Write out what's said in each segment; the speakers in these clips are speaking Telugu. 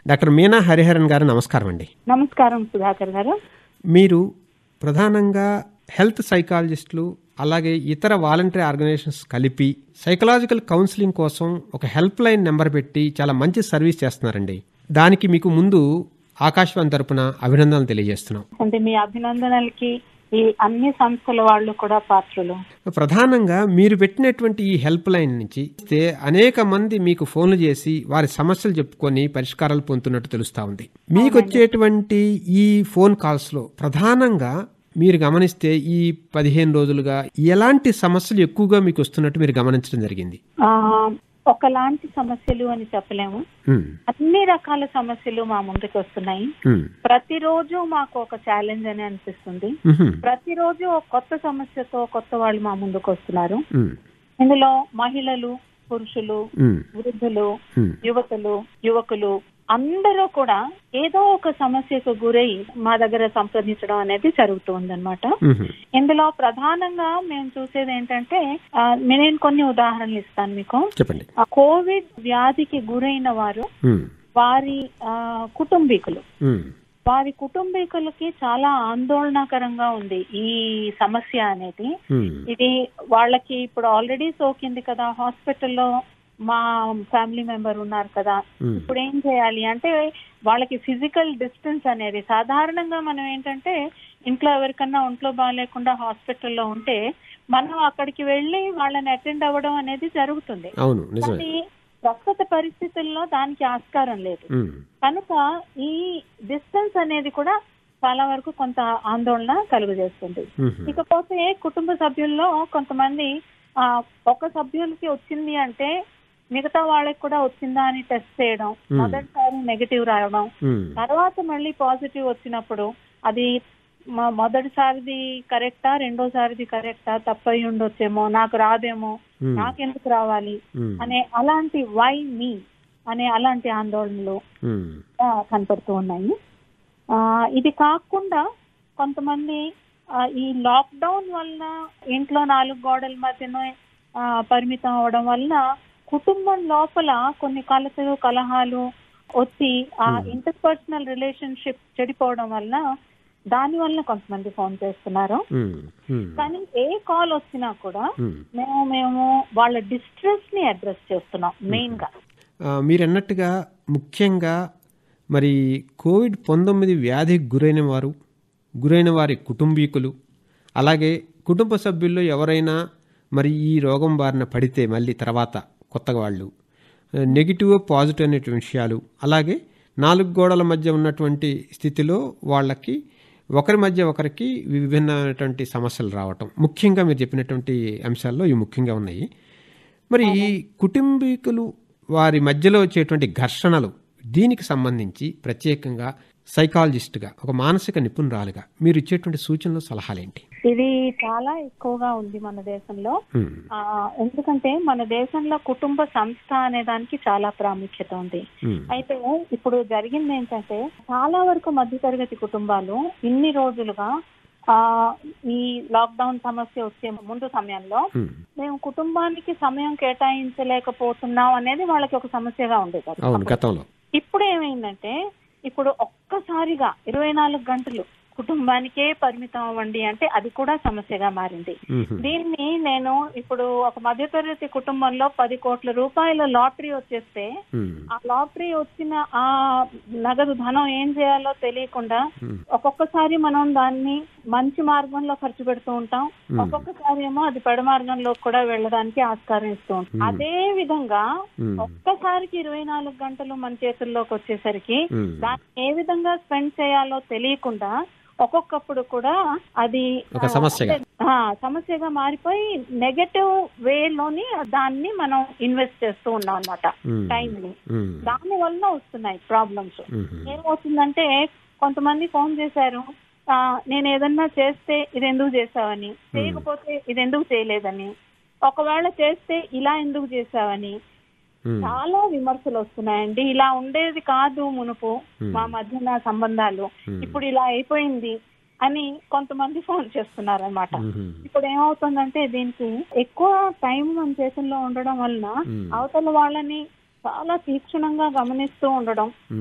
డాక్టర్ మీనా హరిహరన్ గారు నమస్కారం అండి నమస్కారం సుధాకర్ గారు మీరు ప్రధానంగా హెల్త్ సైకాలజిస్టులు అలాగే ఇతర వాలంటరీ ఆర్గనైజేషన్స్ కలిపి సైకలాజికల్ కౌన్సిలింగ్ కోసం ఒక హెల్ప్ లైన్ నెంబర్ పెట్టి చాలా మంచి సర్వీస్ చేస్తున్నారండి దానికి మీకు ముందు ఆకాశవాణి తరపున అభినందనలు తెలియజేస్తున్నాం అంటే మీ అభినందనలకి ఈ అన్ని సంస్థల వాళ్ళు కూడా పాత్రలు ప్రధానంగా మీరు పెట్టినటువంటి ఈ హెల్ప్ లైన్ నుంచి ఇస్తే అనేక మంది మీకు ఫోన్లు చేసి వారి సమస్యలు చెప్పుకొని పరిష్కారాలు పొందుతున్నట్టు తెలుస్తా ఉంది మీకు వచ్చేటువంటి ఈ ఫోన్ కాల్స్ లో ప్రధానంగా మీరు గమనిస్తే ఈ పదిహేను రోజులుగా ఎలాంటి సమస్యలు ఎక్కువగా మీకు వస్తున్నట్టు మీరు గమనించడం జరిగింది ఆ ఒకలాంటి సమస్యలు అని చెప్పలేము ఉమ్, అన్ని రకాల సమస్యలు మా ముందుకు వస్తున్నాయి ఉమ్, ప్రతిరోజు మాకు ఒక ఛాలెంజ్ అని అనిపిస్తుంది ఉహుం, ప్రతిరోజు ఒక కొత్త సమస్యతో కొత్త వాళ్ళు మా ముందుకు వస్తున్నారు ఉమ్, ఇందులో మహిళలు పురుషులు ఉమ్, వృద్ధులు ఉమ్, యువతులు యువకులు అందరూ కూడా ఏదో ఒక సమస్యకు గురై మా దగ్గర సంప్రదించడం అనేది జరుగుతుందన్నమాట ఉహుం, ఇందులో ప్రధానంగా మేము చూసేది ఏంటంటే ఆ, నేను కొన్ని ఉదాహరణలు ఇస్తాను మీకు చెప్పండి ఆ కోవిడ్ వ్యాధికి గురైన వారు ఉమ్, వారి ఆ, కుటుంబీకులు ఉమ్, వారి కుటుంబీకులకి చాలా ఆందోళనకరంగా ఉంది ఈ సమస్య అనేది ఉమ్, ఇది వాళ్ళకి ఇప్పుడు ఆల్రెడీ సోకింది కదా హాస్పిటల్లో మా ఫ్యామిలీ మెంబర్ ఉన్నారు కదా ఉమ్, ఇప్పుడు ఏం చేయాలి అంటే వాళ్ళకి ఫిజికల్ డిస్టెన్స్ అనేది సాధారణంగా మనం ఏంటంటే ఇంట్లో ఎవరికన్నా ఒంట్లో బాగాలేకుండా హాస్పిటల్లో ఉంటే మనం అక్కడికి వెళ్ళి వాళ్ళని అటెండ్ అవ్వడం అనేది జరుగుతుంది అవును నిజమే కానీ ప్రస్తుత పరిస్థితుల్లో దానికి ఆస్కారం లేదు ఉమ్, కనుక ఈ డిస్టెన్స్ అనేది కూడా చాలా వరకు కొంత ఆందోళన కలుగజేస్తుంది ఉహుం, ఇకపోతే కుటుంబ సభ్యుల్లో కొంతమంది ఆ, ఒక సభ్యులకి వచ్చింది అంటే మిగతా వాళ్ళకి కూడా వచ్చిందా అని టెస్ట్ చేయడం Hmm. మొదటిసారి నెగటివ్ రావడం ఉమ్, తర్వాత మళ్ళీ పాజిటివ్ వచ్చినప్పుడు అది మ- మొదటిసారిది కరెక్టా రెండోసారిది కరెక్టా తప్పై ఉండొచ్చేమో నాకు రాదేమో ఉమ్, నాకెందుకు రావాలి ఉమ్, అనే అలాంటి వై మీ అనే అలాంటి ఆందోళనలు ఉమ్, ఆ, కనపడుతూ ఉన్నాయి ఆ, ఇది కాకుండా కొంతమంది ఆ, ఈ లాక్డౌన్ వలన ఇంట్లో నాలుగు గోడల మధ్యన ఆ, పరిమితం అవడం వలన కుటుంబం లోపల కొన్ని కలతలు కలహాలు వచ్చి ఆ ఇంటర్ పర్సనల్ రిలేషన్షిప్ చెడిపోవడం వలన దాని వలన కొంతమంది ఫోన్ చేస్తున్నారు ఉమ్, ఉమ్, కానీ ఏ కాల్ వచ్చినా కూడా ఉమ్. మేము మేము వాళ్ళ డిస్ట్రెస్ ని అడ్రస్ చేస్తున్నాం మెయిన్ గా ఆ, మీరు అన్నట్టుగా ముఖ్యంగా మరి కోవిడ్ పంతొమ్మిది వ్యాధికి గురైన వారు గురైన వారి కుటుంబీకులు అలాగే కుటుంబ సభ్యుల్లో ఎవరైనా మరి ఈ రోగం బారిన పడితే మళ్ళీ తర్వాత కొత్తగా వాళ్ళు ఆ, నెగిటివ్ పాజిటివ్ అనేటువంటి విషయాలు అలాగే నాలుగు గోడల మధ్య ఉన్నటువంటి స్థితిలో వాళ్ళకి ఒకరి మధ్య ఒకరికి విభిన్నమైనటువంటి సమస్యలు రావటం ముఖ్యంగా మీరు చెప్పినటువంటి అంశాల్లో ఇవి ముఖ్యంగా ఉన్నాయి మరి ఈ కుటుంబీకులు వారి మధ్యలో వచ్చేటువంటి ఘర్షణలు దీనికి సంబంధించి ప్రత్యేకంగా సైకాలజిస్ట్గా ఒక మానసిక నిపుణురాలుగా మీరు ఇచ్చేటువంటి సూచనలు సలహాలేంటి ఇది చాలా ఎక్కువగా ఉంది మన దేశంలో ఉమ్, ఆ, ఎందుకంటే మన దేశంలో కుటుంబ సంస్థ అనే దానికి చాలా ప్రాముఖ్యత ఉంది ఉమ్, అయితే ఇప్పుడు జరిగింది ఏంటంటే చాలా వరకు మధ్యతరగతి కుటుంబాలు ఇన్ని రోజులుగా ఆ ఈ లాక్డౌన్ సమస్య వచ్చే ముందు సమయంలో ఉమ్, మేము కుటుంబానికి సమయం కేటాయించలేకపోతున్నాం అనేది వాళ్ళకి ఒక సమస్యగా ఉండేది అది. అవును గతంలో ఇప్పుడు ఏమైందంటే ఇప్పుడు ఒక్కసారిగా ఇరవై నాలుగు గంటలు కుటుంబానికే పరిమితం అవ్వండి అంటే అది కూడా సమస్యగా మారింది ఉహు, దీన్ని నేను ఇప్పుడు ఒక మధ్యతరగతి కుటుంబంలో పది కోట్ల రూపాయల లాటరీ వచ్చేస్తే ఉమ్, ఆ లాటరీ వచ్చిన ఆ నగదు ధనం ఏం చేయాలో తెలియకుండా ఉమ్, ఒక్కొక్కసారి మనం దాన్ని మంచి మార్గంలో ఖర్చు పెడుతూ ఉంటాం Hmm. ఒక్కొక్కసారి ఏమో అది పెడ మార్గంలో కూడా వెళ్ళడానికి ఆస్కారం ఇస్తూ ఉంటాం Hmm. అదే విధంగా ఉమ్, ఒక్కసారికి ఇరవై నాలుగు గంటలు మన చేతుల్లోకి వచ్చేసరికి ఉమ్, దాన్ని ఏ విధంగా స్పెండ్ చేయాలో తెలియకుండా ఒక్కొక్కప్పుడు కూడా అది ఒక ఆ, సమస్యగా. అంటే, ఆ, సమస్యగా మారిపోయి నెగటివ్ వేలోని దాన్ని మనం ఇన్వెస్ట్ చేస్తూ ఉన్నాం అనమాట ఉమ్, టైం ని ఉమ్, దాని వల్ల వస్తున్నాయి ప్రాబ్లమ్స్ ఉహు, ఏమవుతుందంటే కొంతమంది ఫోన్ చేశారు ఆ, నేను ఏదన్నా చేస్తే ఇది ఎందుకు చేసావని చేయకపోతే ఇది ఎందుకు చేయలేదని ఒకవేళ చేస్తే ఇలా ఎందుకు చేసావని ఉమ్, చాలా విమర్శలు వస్తున్నాయండి ఇలా ఉండేది కాదు మునుపు మా మధ్యన సంబంధాలు ఇప్పుడు ఇలా అయిపోయింది అని కొంతమంది ఫోన్ చేస్తున్నారు అనమాట ఉహు, ఇప్పుడు ఏమవుతుందంటే దీనికి ఎక్కువ టైం మన చేతుల్లో ఉండడం వలన ఉమ్, అవతల వాళ్ళని చాలా తీక్షణంగా గమనిస్తూ ఉండడం ఉమ్,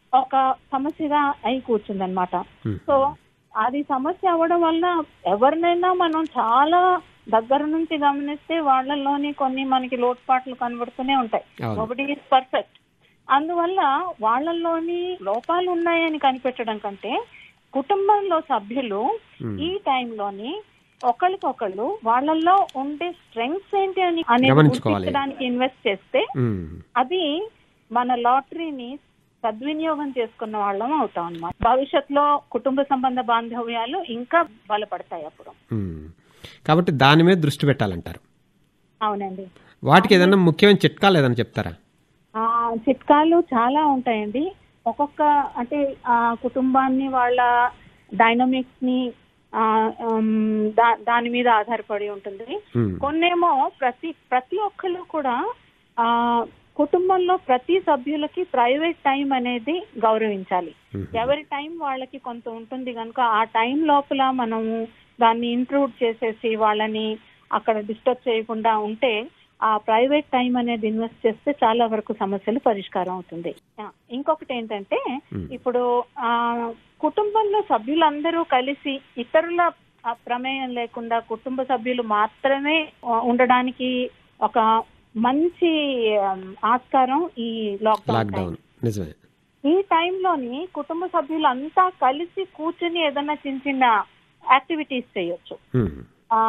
ఒక సమస్యగా అయి కూర్చుందనమాట ఉమ్. సో అది సమస్య అవ్వడం వల్ల ఎవరినైనా మనం చాలా దగ్గర నుంచి గమనిస్తే వాళ్ళలోని కొన్ని మనకి లోటుపాట్లు కనబడుతూనే ఉంటాయి అవును. నోబడి ఈజ్ పర్ఫెక్ట్ అందువల్ల వాళ్ళల్లోని లోపాలు ఉన్నాయని కనిపెట్టడం కంటే కుటుంబంలో సభ్యులు ఉమ్. ఈ టైంలోని ఒకరికొకళ్ళు వాళ్ళల్లో ఉండే స్ట్రెంగ్స్ ఏంటి అని అనేది గమనించుకోవాలి. గుర్తించడానికి ఇన్వెస్ట్ చేస్తే ఉమ్. అది మన లాటరీని సద్వినియోగం చేసుకున్న వాళ్ళం అవుతాం అన్నమాట భవిష్యత్తులో కుటుంబ సంబంధ బాంధవ్యాలు ఇంకా బలపడతాయి అప్పుడు ఉమ్. కాబట్టి దాని మీద దృష్టి పెట్టాలంటారు అవునండి వాటికి ఏదైనా ముఖ్యమైన చిట్కాలు ఏదైనా చెప్తారా ఆ చిట్కాలు చాలా ఉంటాయండి ఒక్కొక్క అంటే ఆ కుటుంబాన్ని వాళ్ళ డైనమిక్స్ ని ఆ, ఉమ్, దా- దాని మీద ఆధారపడి ఉంటుంది ఉమ్. కొన్నేమో ప్రతి ప్రతి ఒక్కరు కూడా ఆ కుటుంబంలో ప్రతి సభ్యులకి ప్రైవేట్ టైం అనేది గౌరవించాలి ఉమ్. ఎవరి టైం వాళ్ళకి కొంత ఉంటుంది కనుక ఆ టైం లోపల మనము దాన్ని ఇంట్రూడ్ చేసేసి వాళ్ళని అక్కడ డిస్టర్బ్ చేయకుండా ఉంటే ఆ ప్రైవేట్ టైం అనేది ఇన్వెస్ట్ చేస్తే చాలా వరకు సమస్యలు పరిష్కారం అవుతుంది ఆ, ఇంకొకటి ఏంటంటే Hmm. ఇప్పుడు ఆ కుటుంబంలో సభ్యులందరూ కలిసి ఇతరుల ఆ, ప్రమేయం లేకుండా కుటుంబ సభ్యులు మాత్రమే ఆ, ఉండడానికి ఒక మంచి ఆమ్, ఆస్కారం ఈ లాక్డౌన్ లాక్డౌన్ నిజమే ఈ టైంలోని కుటుంబ సభ్యులు అంతా కలిసి కూర్చుని ఏదైనా చిన్న చిన్న యాక్టివిటీస్ చేయొచ్చు ఉమ్. ఆ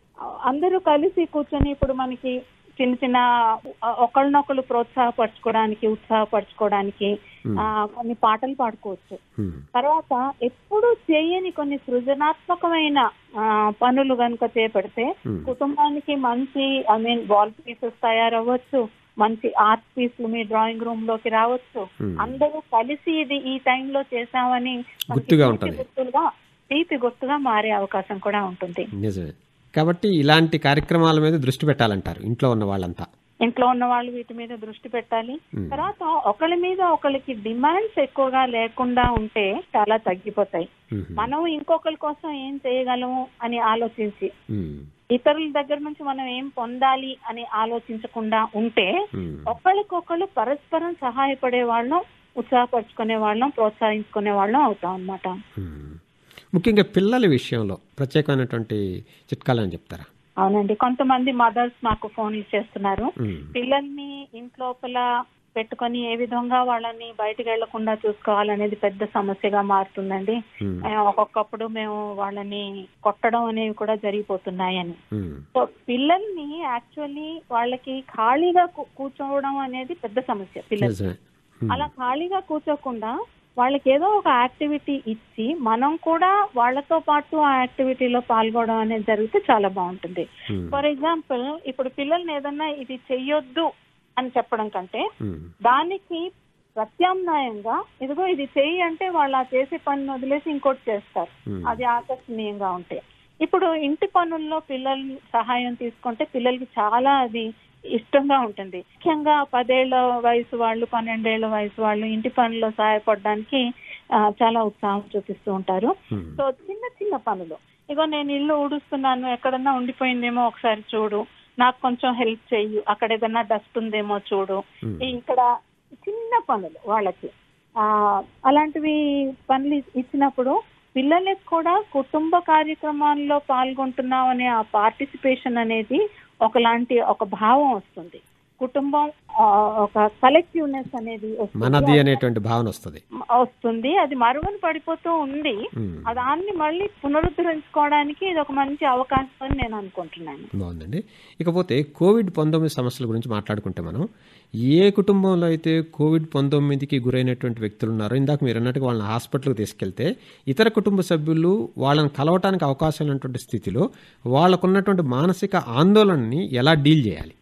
అందరూ కలిసి కూర్చొని ఇప్పుడు మనకి చిన్న చిన్న ఆ, ఒకళ్ళనొకళ్ళు ప్రోత్సాహపరచుకోవడానికి ఉత్సాహపరచుకోవడానికి Hmm. ఆ, కొన్ని పాటలు పాడుకోవచ్చు ఉమ్. తర్వాత ఎప్పుడు చేయని కొన్ని సృజనాత్మకమైన ఆ, పనులు కనుక చేపడితే Hmm. కుటుంబానికి మంచి ఐ మీన్ వాల్ పీసెస్ తయారవ్వచ్చు మంచి ఆర్ట్ పీస్లు మీ డ్రాయింగ్ రూమ్ లోకి రావచ్చు Hmm. అందరూ కలిసి ఇది ఈ టైంలో చేసామని మనకి గుర్తుగా తీపి ఉంటుంది. గుర్తులుగా తీపి గుర్తుగా మారే అవకాశం కూడా ఉంటుంది నిజమే కాబట్టి ఇలాంటి కార్యక్రమాల మీద దృష్టి పెట్టాలంటారు ఇంట్లో ఉన్న వాళ్ళంతా ఇంట్లో ఉన్న వాళ్ళు వీటి మీద దృష్టి పెట్టాలి Hmm. తర్వాత ఒకళ్ళ మీద ఒకళ్ళకి డిమాండ్స్ ఎక్కువగా లేకుండా ఉంటే చాలా తగ్గిపోతాయి ఉమ్. మనం ఇంకొకరి కోసం ఏం చేయగలము అని ఆలోచించి ఉమ్. ఇతరుల దగ్గర నుంచి మనం ఏం పొందాలి అని ఆలోచించకుండా ఉంటే ఉమ్. ఒకళ్ళకొకళ్ళు పరస్పరం సహాయపడే వాళ్ళం ఉత్సాహపరుచుకునే వాళ్ళం ప్రోత్సహించుకునే వాళ్ళం అవుతాం అన్నమాట ఉమ్. ముఖ్యంగా పిల్లల విషయంలో ప్రత్యేకమైనటువంటి చిట్కాలు అని చెప్తారా అవునండి కొంతమంది మదర్స్ మాకు ఫోన్లు చేస్తున్నారు ఉమ్. పిల్లల్ని ఇంట్లోపల పెట్టుకొని ఏ విధంగా వాళ్ళని బయటికి వెళ్లకుండా చూసుకోవాలనేది పెద్ద సమస్యగా మారుతుందండి ఉమ్. ఆ, ఒక్కొక్కప్పుడు మేము వాళ్ళని కొట్టడం అనేవి కూడా జరిగిపోతున్నాయని ఉమ్. సో పిల్లల్ని యాక్చువల్లీ వాళ్ళకి ఖాళీగా కూ- కూర్చోవడం అనేది పెద్ద సమస్య పిల్లలు నిజమే ఉమ్. అలా ఖాళీగా కూర్చోకుండా వాళ్ళకి ఏదో ఒక యాక్టివిటీ ఇచ్చి మనం కూడా వాళ్ళతో పాటు ఆ యాక్టివిటీలో పాల్గొనడం అనేది జరిగితే చాలా బాగుంటుంది ఉమ్. ఫర్ ఎగ్జాంపుల్ ఇప్పుడు పిల్లల్ని ఏదన్నా ఇది చెయ్యొద్దు అని చెప్పడం కంటే ఉమ్. దానికి ప్రత్యామ్నాయంగా ఇదిగో ఇది చెయ్యి అంటే వాళ్ళు ఆ చేసే పనిని వదిలేసి ఇంకోటి చేస్తారు ఉమ్. అది ఆకర్షణీయంగా ఉంటాయి ఇప్పుడు ఇంటి పనుల్లో పిల్లల సహాయం తీసుకుంటే పిల్లలకి చాలా అది ఇష్టంగా ఉంటుంది ముఖ్యంగా పదేళ్ల వయసు వాళ్ళు పన్నెండేళ్ల వయసు వాళ్ళు ఇంటి పనుల్లో సహాయపడడానికి ఆ, చాలా ఉత్సాహం చూపిస్తూ ఉంటారు ఉమ్. సో చిన్న చిన్న పనులు ఇగో నేను ఇల్లు ఊడుస్తున్నాను ఎక్కడన్నా ఉండిపోయిందేమో ఒకసారి చూడు నాకు కొంచెం హెల్ప్ చెయ్యి అక్కడ ఏదన్నా డస్ట్ ఉందేమో చూడు ఉమ్. ఈ ఇక్కడ చిన్న పనులు వాళ్ళకి ఆ అలాంటివి పనులు ఇచ్చినప్పుడు పిల్లలకు కూడా కుటుంబ కార్యక్రమాల్లో పాల్గొంటున్నాం అనే ఆ పార్టిసిపేషన్ అనేది ఒకలాంటి ఒక భావం వస్తుంది కుటుంబం ఆ, ఒక కలెక్టివ్నెస్ అనేది వస్తుంది. మనది అనేటువంటి భావన వస్తుంది వస్తుంది అది మరుగున పడిపోతూ ఉంది ఉమ్. ఆ దాన్ని మళ్ళీ పునరుద్ధరించుకోవడానికి ఇది ఒక మంచి అవకాశం అని నేను అనుకుంటున్నాను బాగుందండి ఇకపోతే కోవిడ్ పంతొమ్మిది సమస్యల గురించి మాట్లాడుకుంటే మనం ఏ కుటుంబంలో అయితే కోవిడ్ పంతొమ్మిదికి గురైనటువంటి వ్యక్తులు ఉన్నారో ఇందాక మీరు అన్నట్టుగా వాళ్ళని హాస్పిటల్కి తీసుకెళ్తే ఇతర కుటుంబ సభ్యులు వాళ్ళని కలవటానికి అవకాశం ఉన్నటువంటి స్థితిలో వాళ్ళకున్నటువంటి మానసిక ఆందోళనని ఎలా డీల్ చేయాలి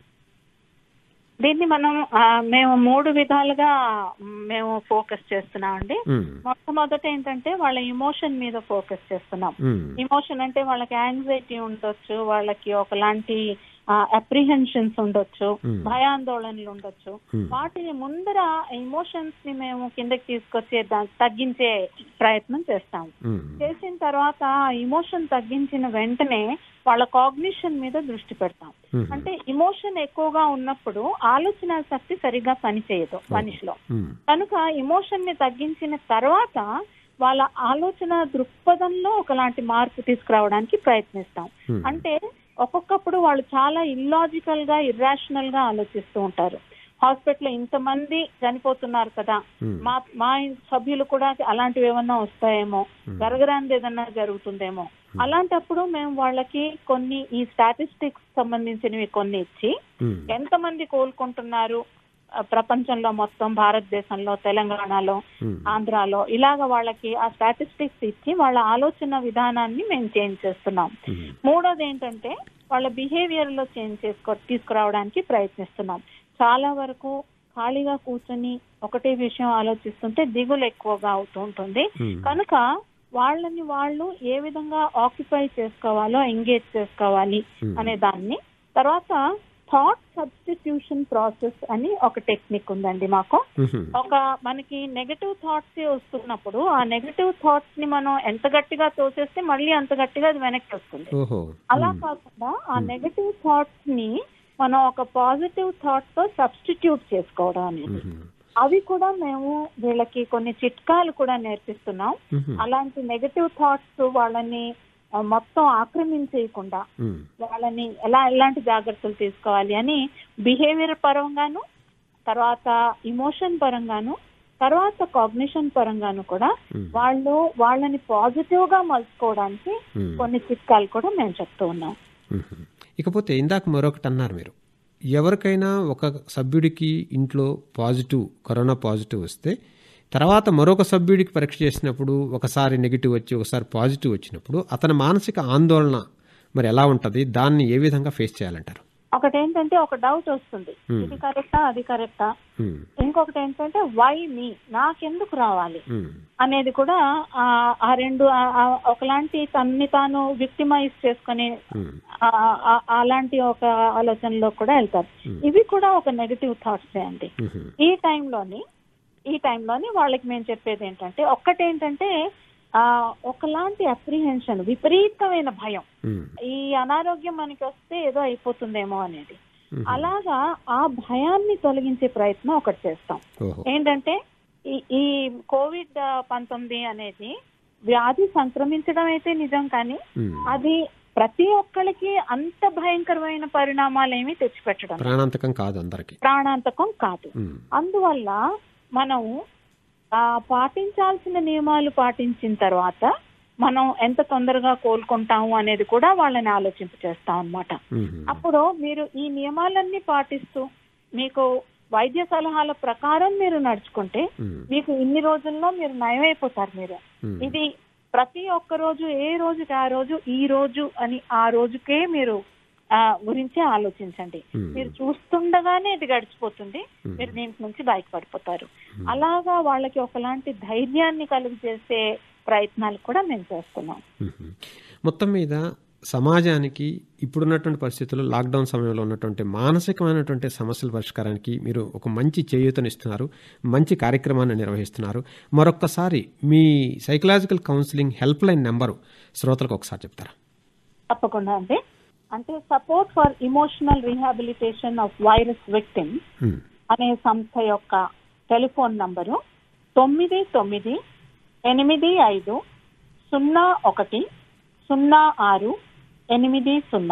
దీన్ని మనం ఆ, మేము మూడు విధాలుగా మ్, మేము ఫోకస్ చేస్తున్నామండి ఉమ్. మొట్టమొదట ఏంటంటే వాళ్ళ ఇమోషన్ మీద ఫోకస్ చేస్తున్నాం ఉమ్. ఇమోషన్ అంటే వాళ్ళకి యాంగ్జైటీ ఉండొచ్చు వాళ్ళకి ఒకలాంటి అప్రిహెన్షన్స్ ఉండొచ్చు Hmm. భయాందోళనలు ఉండొచ్చు Hmm. వాటిని ముందర ఎమోషన్స్ ని మేము కిందకి తీసుకొచ్చే దా- తగ్గించే ప్రయత్నం చేస్తాం ఉమ్, చేసిన తర్వాత ఇమోషన్ తగ్గించిన వెంటనే వాళ్ళ కాగ్నిషన్ మీద దృష్టి పెడతాం ఉమ్, అంటే ఇమోషన్ ఎక్కువగా ఉన్నప్పుడు ఆలోచన శక్తి సరిగ్గా పనిచేయదు మనిషిలో ఉమ్, కనుక ఇమోషన్ ని తగ్గించిన తర్వాత వాళ్ళ ఆలోచన దృక్పథంలో ఒకలాంటి మార్పు తీసుకురావడానికి ప్రయత్నిస్తాం Hmm. అంటే ఒక్కొక్కప్పుడు వాళ్ళు చాలా ఇల్లాజికల్ గా ఇర్రాషనల్ గా ఆలోచిస్తూ ఉంటారు హాస్పిటల్ ఇంతమంది చనిపోతున్నారు కదా Hmm. మా మా సభ్యులు కూడా అలాంటివి ఏమన్నా వస్తాయేమో జరగరానిది ఏదన్నా జరుగుతుందేమో అలాంటప్పుడు మేము వాళ్ళకి కొన్ని ఈ స్టాటిస్టిక్స్ సంబంధించినవి కొన్ని ఇచ్చి ఉమ్, ఎంతమంది కోలుకుంటున్నారు ఆ, ప్రపంచంలో మొత్తం భారతదేశంలో తెలంగాణలో ఉమ్, ఆంధ్రాలో ఇలాగ వాళ్ళకి ఆ స్టాటిస్టిక్స్ ఇచ్చి వాళ్ళ ఆలోచన విధానాన్ని మేము చేంజ్ చేస్తున్నాం ఉమ్, మూడోది ఏంటంటే వాళ్ళ బిహేవియర్ లో చేంజ్ చేసుకో తీసుకురావడానికి ప్రయత్నిస్తున్నాం చాలా వరకు ఖాళీగా కూర్చొని ఒకటే విషయం ఆలోచిస్తుంటే దిగులు ఎక్కువగా అవుతూ ఉంటుంది ఉమ్, కనుక వాళ్ళని వాళ్ళు ఏ విధంగా ఆక్యుపై చేసుకోవాలో ఎంగేజ్ చేసుకోవాలి Hmm. అనే దాన్ని తర్వాత థాట్ సబ్స్టిట్యూషన్ ప్రాసెస్ అని ఒక టెక్నిక్ ఉందండి మాకు ఉమ్, ఒక మనకి నెగటివ్ థాట్స్ వస్తున్నప్పుడు ఆ నెగటివ్ థాట్స్ ని మనం ఎంత గట్టిగా తోసేస్తే మళ్ళీ అంత గట్టిగా అది వెనక్కి వస్తుంది ఓహో అలా కాకుండా ఆ నెగటివ్ థాట్స్ ని మనం ఒక పాజిటివ్ థాట్ తో సబ్స్టిట్యూట్ చేసుకోవడం అనేది ఉమ్, అవి కూడా మేము వీళ్ళకి కొన్ని చిట్కాలు కూడా నేర్పిస్తున్నాం ఉమ్, అలాంటి నెగటివ్ థాట్స్ వాళ్ళని ఆ, మొత్తం ఆక్రమించేయకుండా ఉమ్, వాళ్ళని ఎలా ఎలాంటి జాగ్రత్తలు తీసుకోవాలి అని బిహేవియర్ పరంగాను తర్వాత ఇమోషన్ పరంగాను తర్వాత కాగ్నిషన్ పరంగాను కూడా Hmm. వాళ్ళు వాళ్ళని పాజిటివ్ గా మలుచుకోవడానికి Hmm. కొన్ని చిట్కాలు కూడా మేము చెప్తూ ఉన్నాం మ్మ్. ఇకపోతే ఇందాక మరొకటి అన్నారు మీరు ఎవరికైనా ఒక సభ్యుడికి ఇంట్లో పాజిటివ్ కరోనా పాజిటివ్ వస్తే తర్వాత మరొక సభ్యుడికి పరీక్ష చేసినప్పుడు ఒకసారి నెగిటివ్ వచ్చి ఒకసారి పాజిటివ్ వచ్చినప్పుడు అతని మానసిక ఆందోళన మరి ఎలా ఉంటుంది దాన్ని ఏ విధంగా ఫేస్ చేయాలంటారు ఒకటి ఏంటంటే ఒక డౌట్ వస్తుంది Hmm. ఇది కరెక్టా అది కరెక్టా మ్మ్. ఇంకొకటి ఏంటంటే వై మీ నాకెందుకు రావాలి మ్మ్. అనేది కూడా ఆ ఆ రెండు ఆ- ఆ ఒకలాంటి తన్ని తాను విక్టిమైజ్ చేసుకుని మ్మ్. ఆ- ఆ- అలాంటి ఒక ఆలోచనలో కూడా వెళ్తారు Hmm. ఇవి కూడా ఒక నెగటివ్ థాట్స్ అండి మ్మ్. ఈ టైంలోని ఈ టైంలోని వాళ్ళకి మేము చెప్పేది ఏంటంటే ఒక్కటేంటంటే ఆ ఒకలాంటి అప్రిహెన్షన్ విపరీతమైన భయం మ్మ్. ఈ అనారోగ్యం మనకి వస్తే ఏదో అయిపోతుందేమో అనేది మ్మ్. అలాగా ఆ భయాన్ని తొలగించే ప్రయత్నం ఒకటి చేస్తాం ఓహో ఏంటంటే ఈ ఈ కోవిడ్ పంతొమ్మిది అనేది వ్యాధి సంక్రమించడం అయితే నిజం కానీ మ్మ్. అది ప్రతి ఒక్కరికి అంత భయంకరమైన పరిణామాలు ఏమీ తెచ్చిపెట్టడం లేదు. ప్రాణాంతకం కాదు అందరికి ప్రాణాంతకం కాదు మ్మ్. అందువల్ల మనం ఆ పాటించాల్సిన నియమాలు పాటించిన తర్వాత మనం ఎంత తొందరగా కోలుకుంటాము అనేది కూడా వాళ్ళని ఆలోచింప చేస్తాం అన్నమాట మ్మ్. అప్పుడు మీరు ఈ నియమాలన్నీ పాటిస్తూ మీకు వైద్య సలహాల ప్రకారం మీరు నడుచుకుంటే మ్మ్. మీకు ఇన్ని రోజుల్లో మీరు నయమైపోతారు మీరు మ్మ్. ఇది ప్రతి ఒక్క రోజు ఏ రోజుకి ఆ రోజు ఈ రోజు అని ఆ రోజుకే మీరు ఆ గురించి ఆలోచించండి మ్మ్. మీరు చూస్తుండగానే ఇది గడిచిపోతుంది మ్మ్. మీరు దీంట్ నుంచి బయటపడిపోతారు అలాగా వాళ్ళకి ఒకలాంటి ధైర్యాన్ని కలుగజేసే ప్రయత్నాలు కూడా మేము చేస్తున్నాం మ్మ్. మొత్తం మీద సమాజానికి ఇప్పుడున్నటువంటి పరిస్థితుల్లో లాక్డౌన్ సమయంలో ఉన్నటువంటి మానసికమైనటువంటి సమస్యల పరిష్కారానికి మీరు ఒక మంచి చేయూతనిస్తున్నారు మంచి కార్యక్రమాన్ని నిర్వహిస్తున్నారు మరొక్కసారి మీ psychological counselling helpline number శ్రోతలకు ఒకసారి చెప్తారా తప్పకుండా అండి అంటే support for emotional rehabilitation of virus victim hmm. అనే సంస్థ యొక్క టెలిఫోన్ నంబరు తొమ్మిది తొమ్మిది ఎనిమిది ఐదు సున్నా ఒకటి సున్నా ఆరు ఎనిమిది సున్నా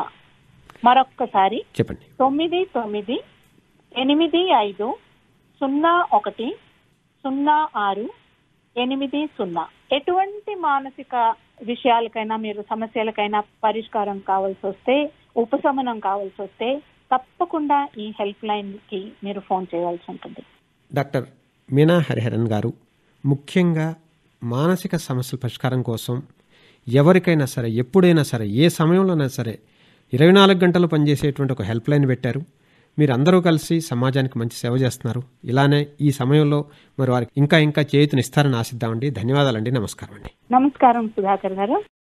మరొక్కసారి చెప్పండి తొమ్మిది తొమ్మిది ఎనిమిది ఐదు సున్నా ఒకటి సున్నా ఆరు ఎనిమిది సున్నా ఎటువంటి మానసిక విషయాలకైనా మీరు సమస్యలకైనా పరిష్కారం కావాల్సి వస్తే ఉపశమనం కావాల్సి వస్తే తప్పకుండా ఈ హెల్ప్ లైన్ కి మీరు ఫోన్ చేయాల్సి ఉంటుంది డాక్టర్ మీనా హరిహరన్ గారు ముఖ్యంగా మానసిక సమస్యల పరిష్కారం కోసం ఎవరికైనా సరే ఎప్పుడైనా సరే ఏ సమయంలోనైనా సరే ఇరవై నాలుగు గంటలు పనిచేసేటువంటి ఒక హెల్ప్ లైన్ పెట్టారు మీరు అందరూ కలిసి సమాజానికి మంచి సేవ చేస్తున్నారు ఇలానే ఈ సమయంలో మరి వారికి ఇంకా ఇంకా చేయుతనిస్తారని ఆశిద్దామండి ధన్యవాదాలండి నమస్కారం అండి నమస్కారం సుధాకర్ గారు